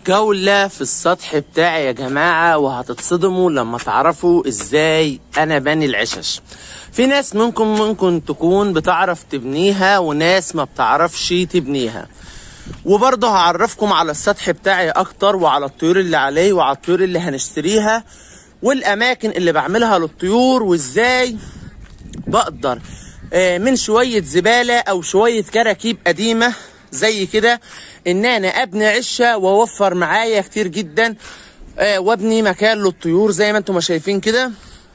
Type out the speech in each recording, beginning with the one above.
جولة في السطح بتاعي يا جماعة وهتتصدموا لما تعرفوا ازاي انا باني العشش في ناس منكم ممكن تكون بتعرف تبنيها وناس ما بتعرفش تبنيها وبرضه هعرفكم على السطح بتاعي اكتر وعلى الطيور اللي عليه وعلى الطيور اللي هنشتريها والاماكن اللي بعملها للطيور وازاي بقدر آه، من شوية زبالة او شوية كراكيب قديمة زي كده ان انا ابني عشة واوفر معايا كتير جدا آه، وابني مكان للطيور زي ما انتم ما شايفين كده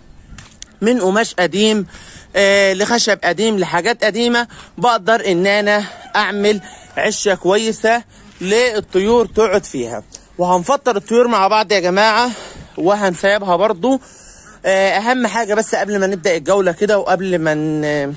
من قماش قديم آه لخشب قديم لحاجات قديمه بقدر ان انا اعمل عشه كويسه للطيور تقعد فيها وهنفطر الطيور مع بعض يا جماعه وهنسيبها برضو آه اهم حاجه بس قبل ما نبدا الجوله كده وقبل ما ن-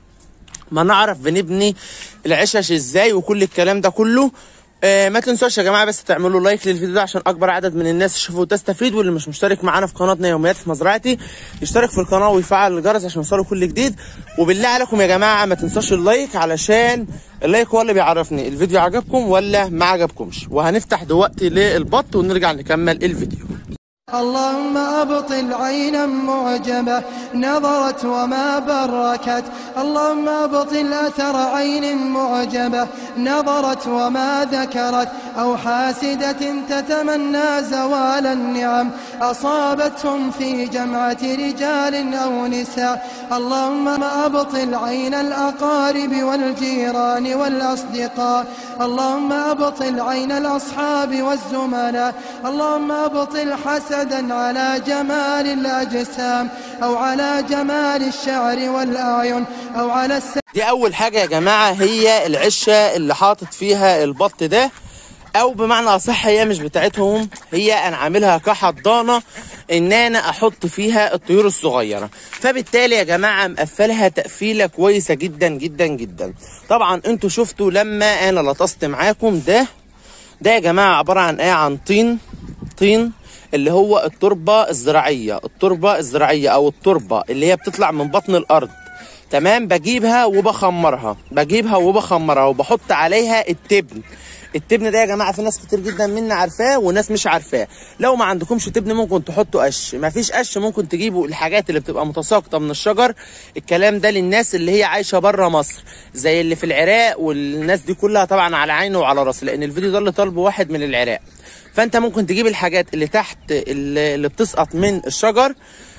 ما نعرف بنبني العشش ازاي وكل الكلام ده كله آه ما تنسوش يا جماعه بس تعملوا لايك للفيديو ده عشان اكبر عدد من الناس يشوفوا وتستفيد واللي مش مشترك معانا في قناتنا يوميات في مزرعتي يشترك في القناه ويفعل الجرس عشان يوصله كل جديد وبالله عليكم يا جماعه ما تنسوش اللايك علشان اللايك هو اللي بيعرفني الفيديو عجبكم ولا ما عجبكمش وهنفتح دلوقتي للبط ونرجع نكمل الفيديو اللهم أبطل عينا معجبة نظرت وما بركت اللهم أبطل أثر عين معجبة نظرت وما ذكرت أو حاسدة تتمنى زوال النعم أصابتهم في جمعة رجال أو نساء اللهم أبطل عين الأقارب والجيران والأصدقاء اللهم أبطل عين الأصحاب والزملاء اللهم أبطل حسدا على جمال الأجسام أو على جمال الشعر والأعين أو على الس... دي اول حاجه يا جماعه هي العشه اللي حاطط فيها البط ده او بمعنى اصح هي مش بتاعتهم هي انا عاملها كحضانه ان انا احط فيها الطيور الصغيره فبالتالي يا جماعه مقفلها تقفيله كويسه جدا جدا جدا طبعا انتوا شفتوا لما انا لطست معاكم ده ده يا جماعه عباره عن ايه عن طين طين اللي هو التربه الزراعيه التربه الزراعيه او التربه اللي هي بتطلع من بطن الارض تمام بجيبها وبخمرها بجيبها وبخمرها وبحط عليها التبن التبن ده يا جماعه في ناس كتير جدا منا عارفاه وناس مش عارفاه لو ما عندكمش تبن ممكن تحطوا قش ما فيش قش ممكن تجيبوا الحاجات اللي بتبقى متساقطه من الشجر الكلام ده للناس اللي هي عايشه بره مصر زي اللي في العراق والناس دي كلها طبعا على عيني وعلى راسي لان الفيديو ده اللي طالبه واحد من العراق فانت ممكن تجيب الحاجات اللي تحت اللي اللي بتسقط من الشجر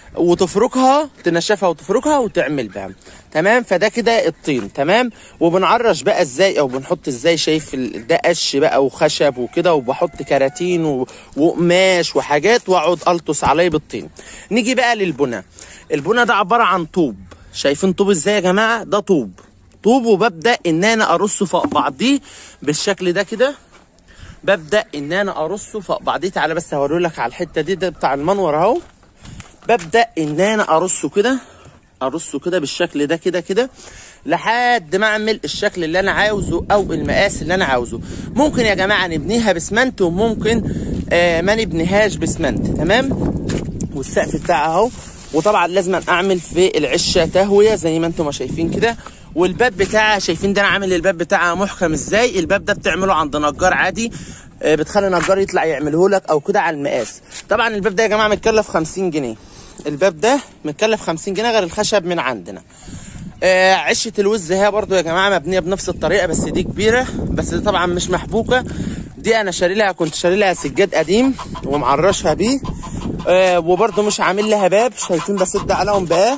وتفركها تنشفها وتفركها وتعمل بها تمام فده كده الطين تمام وبنعرش بقى ازاي او بنحط ازاي شايف ال- ده قش بقى وخشب وكده وبحط كراتين و- وقماش وحاجات واقعد الطس عليه بالطين نيجي بقى للبنى البنى ده عباره عن طوب شايفين طوب ازاي يا جماعه ده طوب طوب وببدا ان انا ارصه فوق بعضيه بالشكل ده كده ببدا ان انا ارصه فوق بعضيه تعالى بس هوريلك على الحته دي ده بتاع المنور اهو ببدا ان انا ارصه كده ارصه كده بالشكل ده كده كده لحد ما اعمل الشكل اللي انا عاوزه او المقاس اللي انا عاوزه ممكن يا جماعه نبنيها بسمنت وممكن آه ما نبنيهاش بسمنت تمام والسقف بتاعها اهو وطبعا لازم اعمل في العشه تهويه زي ما انتم ما شايفين كده والباب بتاعها شايفين ده انا عامل الباب بتاعها محكم ازاي الباب ده بتعمله عند نجار عادي آه، بتخلي نجار يطلع يعمله لك او كده على المقاس طبعا الباب ده يا جماعه متكلف 50 جنيه الباب ده متكلف 50 جنيه غير الخشب من عندنا آه عشه الوز هي برضو يا جماعه مبنيه بنفس الطريقه بس دي كبيره بس دي طبعا مش محبوكه دي انا شاري لها كنت شاري لها سجاد قديم ومعرشها بيه آه وبرضو مش عامل لها باب شايفين بسد عليهم بقى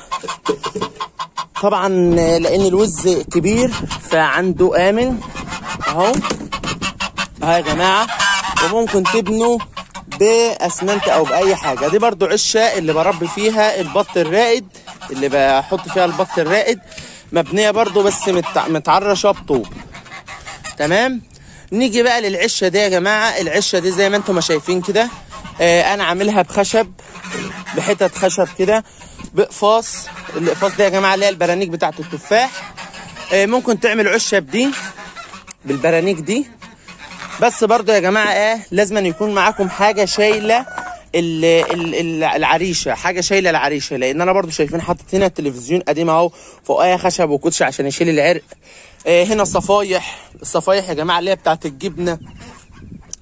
طبعا آه، لان الوز كبير فعنده امن اهو اهو يا جماعه وممكن تبنوا باسمنت او باي حاجه دي برضو عشه اللي بربي فيها البط الرائد اللي بحط فيها البط الرائد مبنيه برضو بس متع- متعرشه بطوب تمام نيجي بقى للعشه دي يا جماعه العشه دي زي ما انتم ما شايفين كده آه انا عاملها بخشب بحتت خشب كده باقفاص الاقفاص دي يا جماعه اللي هي البرانيك بتاعت التفاح آه ممكن تعمل عشه بدي بالبرانيك دي بس برضو يا جماعه ايه لازم أن يكون معاكم حاجه شايله ال- ال- ال- العريشه حاجه شايله العريشه لان انا برضو شايفين حاطط هنا التلفزيون قديم اهو فوقها خشب وكوتش عشان يشيل العرق آه هنا صفايح الصفايح يا جماعه اللي هي بتاعت الجبنه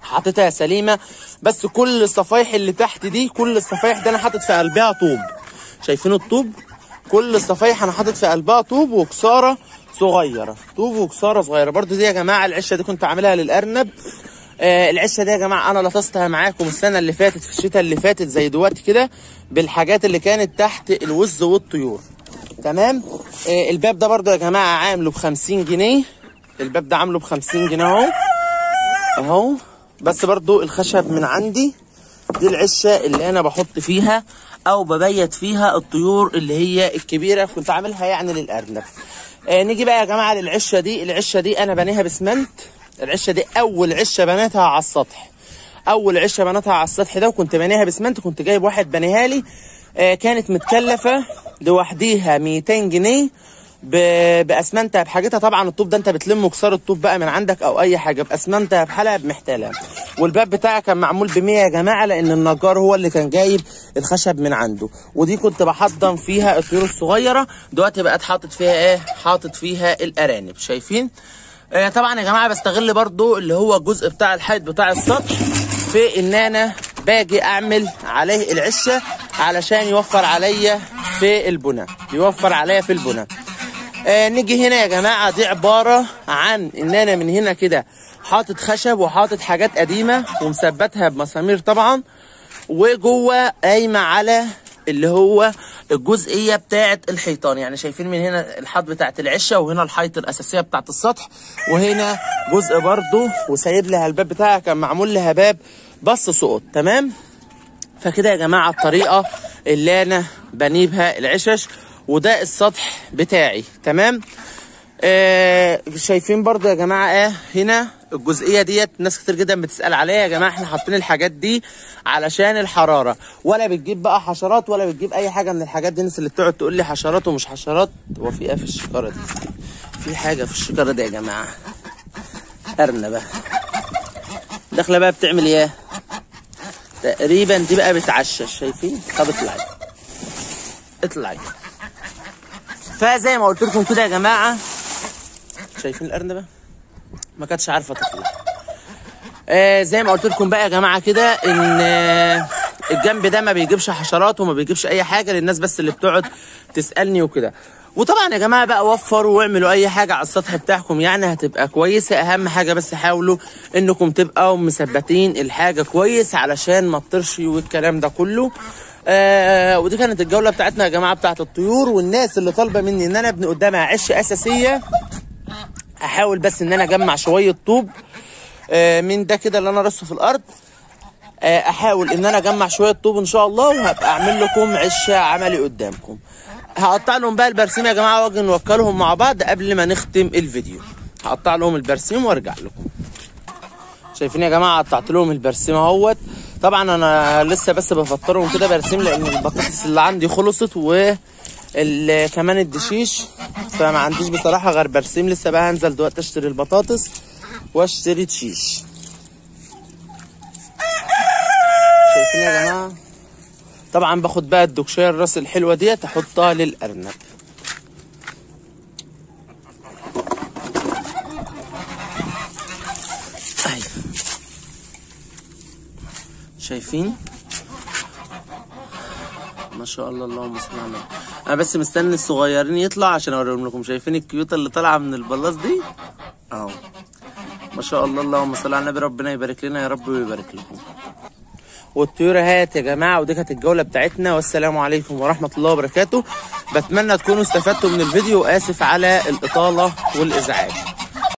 حاططها سليمه بس كل الصفايح اللي تحت دي كل الصفايح دي انا حاطط في قلبها طوب شايفين الطوب كل الصفايح انا حاطط في قلبها طوب وكساره صغيره طوب وكساره صغيره برضو دي يا جماعه العشه دي كنت عاملها للارنب آه العشه دي يا جماعه انا لطستها معاكم السنه اللي فاتت في الشتاء اللي فاتت زي دلوقتي كده بالحاجات اللي كانت تحت الوز والطيور تمام آه الباب ده برضو يا جماعه عامله ب 50 جنيه الباب ده عامله ب 50 جنيه اهو اهو بس برضو الخشب من عندي دي العشه اللي انا بحط فيها او ببيت فيها الطيور اللي هي الكبيره كنت عاملها يعني للارنب آه نيجي بقى يا جماعه للعشه دي العشه دي انا بنيها بسمنت العشه دي اول عشه بنيتها على السطح اول عشه بنيتها على السطح ده وكنت بنيها بسمنت كنت جايب واحد بنيها لي آه كانت متكلفه لوحديها 200 جنيه ب- باسمنتها بحاجتها طبعا الطوب ده انت بتلم كسار الطوب بقى من عندك او اي حاجه باسمنتها بحالها بمحتالها والباب بتاعها كان معمول ب 100 يا جماعه لان النجار هو اللي كان جايب الخشب من عنده ودي كنت بحضن فيها الطيور الصغيره دلوقتي بقت حاطط فيها ايه حاطط فيها الارانب شايفين آه طبعا يا جماعه بستغل برضو اللي هو الجزء بتاع الحيط بتاع السطح في ان انا باجي اعمل عليه العشه علشان يوفر عليا في البناء يوفر عليا في البناء آه نيجي هنا يا جماعه دي عباره عن ان انا من هنا كده حاطط خشب وحاطط حاجات قديمه ومثبتها بمسامير طبعا وجوه قايمه على اللي هو الجزئيه بتاعه الحيطان يعني شايفين من هنا الحيط بتاعه العشه وهنا الحيط الاساسيه بتاعه السطح وهنا جزء برضو وسايب لها الباب بتاعها كان معمول لها باب بس سقط تمام فكده يا جماعه الطريقه اللي انا بني بها العشش وده السطح بتاعي تمام آه شايفين برضو يا جماعه اه هنا الجزئيه ديت ناس كتير جدا بتسال عليها يا جماعه احنا حاطين الحاجات دي علشان الحراره ولا بتجيب بقى حشرات ولا بتجيب اي حاجه من الحاجات دي الناس اللي بتقعد تقول لي حشرات ومش حشرات هو في ايه في الشكاره دي في حاجه في الشكاره دي يا جماعه ارنبه داخله بقى بتعمل ايه تقريبا دي بقى بتعشش شايفين طب اطلعي اطلعي فزي ما قلت لكم كده يا جماعه شايفين الارنبه ما كانتش عارفه تطلع آه زي ما قلت لكم بقى يا جماعه كده ان آه الجنب ده ما بيجيبش حشرات وما بيجيبش اي حاجه للناس بس اللي بتقعد تسالني وكده وطبعا يا جماعه بقى وفروا واعملوا اي حاجه على السطح بتاعكم يعني هتبقى كويسه اهم حاجه بس حاولوا انكم تبقوا مثبتين الحاجه كويس علشان ما تطرش والكلام ده كله آه ودي كانت الجوله بتاعتنا يا جماعه بتاعت الطيور والناس اللي طالبه مني ان انا ابني قدامها عشه اساسيه احاول بس ان انا اجمع شويه طوب آه من ده كده اللي انا رصه في الارض آه احاول ان انا اجمع شويه طوب ان شاء الله وهبقى اعمل لكم عشه عملي قدامكم هقطع لهم بقى البرسيم يا جماعه واجي نوكلهم مع بعض قبل ما نختم الفيديو هقطع لهم البرسيم وارجع لكم شايفين يا جماعه قطعت لهم البرسيم اهوت طبعا انا لسه بس بفطرهم كده برسيم لان البطاطس اللي عندي خلصت و ال- كمان الدشيش فما عنديش بصراحه غير برسيم لسه بقى هنزل دلوقتي اشتري البطاطس واشتري دشيش شايفين يا جماعه طبعا باخد بقى الدكشيه الراس الحلوه ديت احطها للارنب أهي. شايفين ما شاء الله اللهم صل على النبي انا بس مستني الصغيرين يطلع عشان اوريهم لكم شايفين الكيوته اللي طالعه من البلاص دي اهو ما شاء الله اللهم صل على النبي ربنا يبارك لنا يا رب ويبارك لكم والطيور اهات يا جماعه ودي كانت الجوله بتاعتنا والسلام عليكم ورحمه الله وبركاته بتمنى تكونوا استفدتوا من الفيديو واسف على الاطاله والازعاج